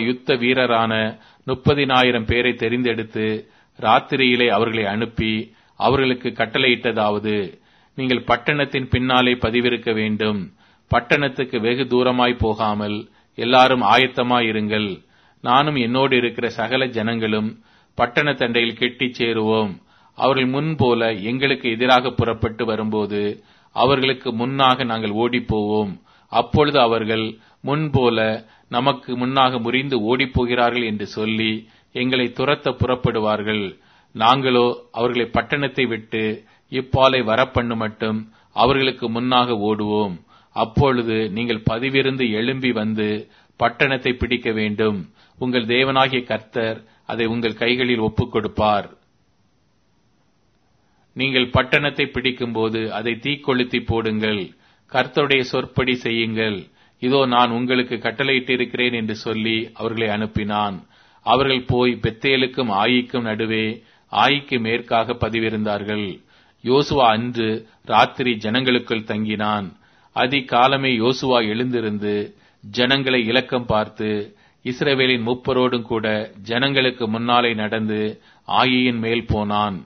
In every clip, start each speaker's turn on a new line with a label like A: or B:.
A: யுத்த வீரரான முப்பதினாயிரம் பேரை தெரிந்தெடுத்து ராத்திரியிலே அவர்களை அனுப்பி அவர்களுக்கு கட்டளையிட்டதாவது நீங்கள் பட்டணத்தின் பின்னாலே பதிவிருக்க வேண்டும் பட்டணத்துக்கு வெகு தூரமாய் போகாமல் எல்லாரும் ஆயத்தமாயிருங்கள் நானும் என்னோடு இருக்கிற சகல ஜனங்களும் பட்டண தண்டையில் கெட்டிச் சேருவோம் அவர்கள் முன்போல எங்களுக்கு எதிராக புறப்பட்டு வரும்போது அவர்களுக்கு முன்னாக நாங்கள் ஓடிப்போவோம் அப்பொழுது அவர்கள் முன்போல நமக்கு முன்னாக முறிந்து ஓடிப்போகிறார்கள் என்று சொல்லி எங்களை துரத்த புறப்படுவார்கள் நாங்களோ அவர்களை பட்டணத்தை விட்டு இப்பாலை வரப்பண்ணு மட்டும் அவர்களுக்கு முன்னாக ஓடுவோம் அப்பொழுது நீங்கள் பதிவிருந்து எழும்பி வந்து பட்டணத்தை பிடிக்க வேண்டும் உங்கள் தேவனாகிய கர்த்தர் அதை உங்கள் கைகளில் ஒப்புக் கொடுப்பார் நீங்கள் பட்டணத்தை பிடிக்கும்போது அதை தீக்கொளுத்தி போடுங்கள் கர்த்தருடைய சொற்படி செய்யுங்கள் இதோ நான் உங்களுக்கு கட்டளையிட்டிருக்கிறேன் என்று சொல்லி அவர்களை அனுப்பினான் அவர்கள் போய் பெத்தேலுக்கும் ஆயிக்கும் நடுவே ஆயிக்கு மேற்காக பதிவிருந்தார்கள் யோசுவா அன்று ராத்திரி ஜனங்களுக்குள் தங்கினான் அதிகாலமே யோசுவா எழுந்திருந்து ஜனங்களை இலக்கம் பார்த்து இஸ்ரவேலின் முப்பரோடும் கூட ஜனங்களுக்கு முன்னாலே நடந்து ஆயியின் மேல் போனான்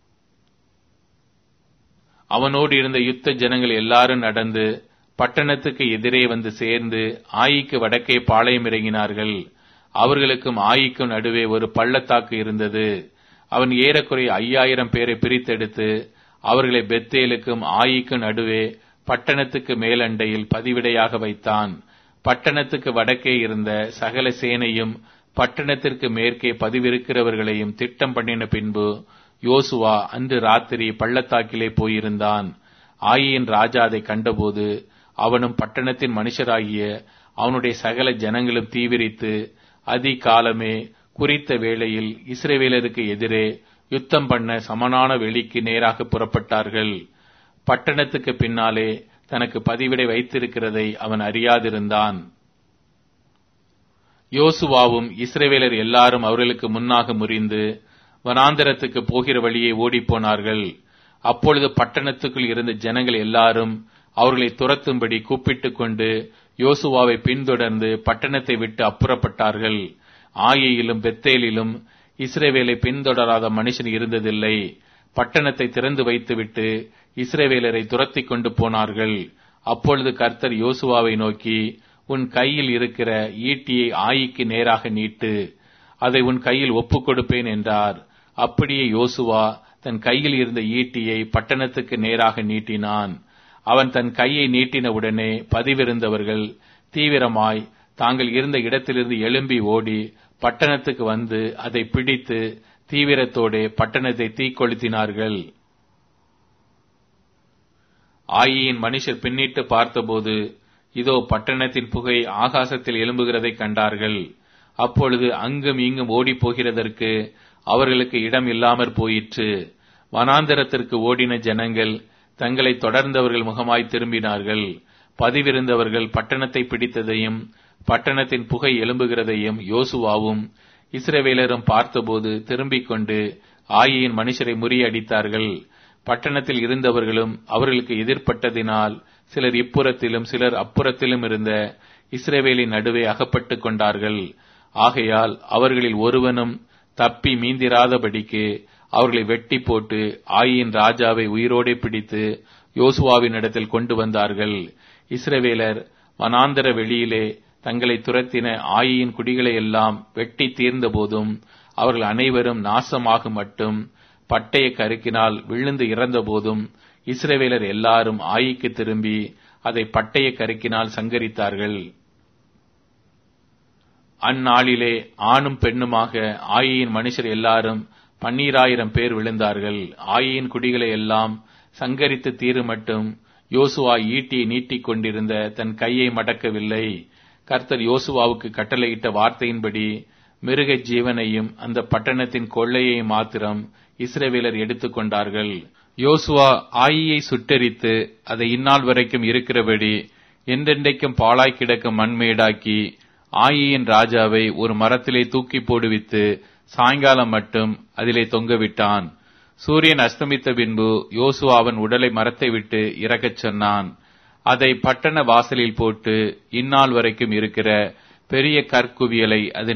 A: அவனோடு இருந்த யுத்த ஜனங்கள் எல்லாரும் நடந்து பட்டணத்துக்கு எதிரே வந்து சேர்ந்து ஆயிக்கு வடக்கே பாளையம் இறங்கினார்கள் அவர்களுக்கும் ஆயிக்கும் நடுவே ஒரு பள்ளத்தாக்கு இருந்தது அவன் ஏறக்குறைய ஐயாயிரம் பேரை பிரித்தெடுத்து அவர்களை பெத்தேலுக்கும் ஆயிக்கும் நடுவே பட்டணத்துக்கு மேலண்டையில் பதிவிடையாக வைத்தான் பட்டணத்துக்கு வடக்கே இருந்த சகல சேனையும் பட்டணத்திற்கு மேற்கே பதிவிருக்கிறவர்களையும் திட்டம் பண்ணின பின்பு யோசுவா அன்று ராத்திரி பள்ளத்தாக்கிலே போயிருந்தான் ஆயியின் ராஜா அதை கண்டபோது அவனும் பட்டணத்தின் மனுஷராகிய அவனுடைய சகல ஜனங்களும் தீவிரித்து அதிகாலமே குறித்த வேளையில் இஸ்ரேவேலருக்கு எதிரே யுத்தம் பண்ண சமனான வெளிக்கு நேராக புறப்பட்டார்கள் பட்டணத்துக்கு பின்னாலே தனக்கு பதிவிடை வைத்திருக்கிறதை அவன் அறியாதிருந்தான் யோசுவாவும் இஸ்ரேவேலர் எல்லாரும் அவர்களுக்கு முன்னாக முறிந்து வனாந்தரத்துக்கு போகிற வழியே ஓடிப்போனார்கள் அப்பொழுது பட்டணத்துக்குள் இருந்த ஜனங்கள் எல்லாரும் அவர்களை துரத்தும்படி கூப்பிட்டுக் கொண்டு யோசுவாவை பின்தொடர்ந்து பட்டணத்தை விட்டு அப்புறப்பட்டார்கள் ஆயியிலும் பெத்தேலிலும் இஸ்ரேவேலை பின்தொடராத மனுஷன் இருந்ததில்லை பட்டணத்தை திறந்து வைத்துவிட்டு இஸ்ரேவேலரை துரத்தி கொண்டு போனார்கள் அப்பொழுது கர்த்தர் யோசுவாவை நோக்கி உன் கையில் இருக்கிற ஈட்டியை ஆயிக்கு நேராக நீட்டு அதை உன் கையில் ஒப்புக் கொடுப்பேன் என்றார் அப்படியே யோசுவா தன் கையில் இருந்த ஈட்டியை பட்டணத்துக்கு நேராக நீட்டினான் அவன் தன் கையை நீட்டினவுடனே பதிவிருந்தவர்கள் தீவிரமாய் தாங்கள் இருந்த இடத்திலிருந்து எழும்பி ஓடி பட்டணத்துக்கு வந்து அதை பிடித்து தீவிரத்தோடு பட்டணத்தை தீக்கொளுத்தினார்கள் ஆயியின் மனுஷர் பின்னிட்டு பார்த்தபோது இதோ பட்டணத்தின் புகை ஆகாசத்தில் எழும்புகிறதை கண்டார்கள் அப்பொழுது அங்கும் இங்கும் ஓடிப் போகிறதற்கு அவர்களுக்கு இடம் இல்லாமற் போயிற்று வனாந்தரத்திற்கு ஓடின ஜனங்கள் தங்களை தொடர்ந்தவர்கள் முகமாய் திரும்பினார்கள் பதிவிருந்தவர்கள் பட்டணத்தை பிடித்ததையும் பட்டணத்தின் புகை எழும்புகிறதையும் யோசுவாவும் இஸ்ரவேலரும் பார்த்தபோது திரும்பிக் கொண்டு ஆயியின் மனுஷரை முறியடித்தார்கள் பட்டணத்தில் இருந்தவர்களும் அவர்களுக்கு எதிர்ப்பட்டதினால் சிலர் இப்புறத்திலும் சிலர் அப்புறத்திலும் இருந்த இஸ்ரவேலின் நடுவே அகப்பட்டுக் கொண்டார்கள் ஆகையால் அவர்களில் ஒருவனும் தப்பி மீந்திராதபடிக்கு அவர்களை வெட்டி போட்டு ஆயின் ராஜாவை உயிரோடே பிடித்து யோசுவாவின் இடத்தில் கொண்டு வந்தார்கள் இஸ்ரவேலர் வனாந்தர வெளியிலே தங்களை துரத்தின ஆயின் குடிகளை எல்லாம் வெட்டி தீர்ந்த போதும் அவர்கள் அனைவரும் நாசமாக மட்டும் பட்டய கருக்கினால் விழுந்து இறந்த போதும் இஸ்ரவேலர் எல்லாரும் ஆயிக்கு திரும்பி அதை பட்டய கருக்கினால் சங்கரித்தார்கள் அந்நாளிலே ஆணும் பெண்ணுமாக ஆயியின் மனுஷர் எல்லாரும் பன்னீராயிரம் பேர் விழுந்தார்கள் ஆயியின் குடிகளை எல்லாம் சங்கரித்து தீரு மட்டும் யோசுவா ஈட்டியை நீட்டிக் கொண்டிருந்த தன் கையை மடக்கவில்லை கர்த்தர் யோசுவாவுக்கு கட்டளையிட்ட வார்த்தையின்படி மிருக ஜீவனையும் அந்த பட்டணத்தின் கொள்ளையை மாத்திரம் இஸ்ரவேலர் எடுத்துக்கொண்டார்கள் யோசுவா ஆயியை சுட்டெரித்து அதை இந்நாள் வரைக்கும் இருக்கிறபடி என்றென்றைக்கும் பாழாய் கிடக்கும் மண்மேடாக்கி ஆயியின் ராஜாவை ஒரு மரத்திலே தூக்கி போடுவித்து சாயங்காலம் மட்டும் அதிலே தொங்கவிட்டான் சூரியன் அஸ்தமித்த பின்பு யோசுவா அவன் உடலை மரத்தை விட்டு இறக்கச் சொன்னான் அதை பட்டண வாசலில் போட்டு இந்நாள் வரைக்கும் இருக்கிற பெரிய கற்குவியலை அது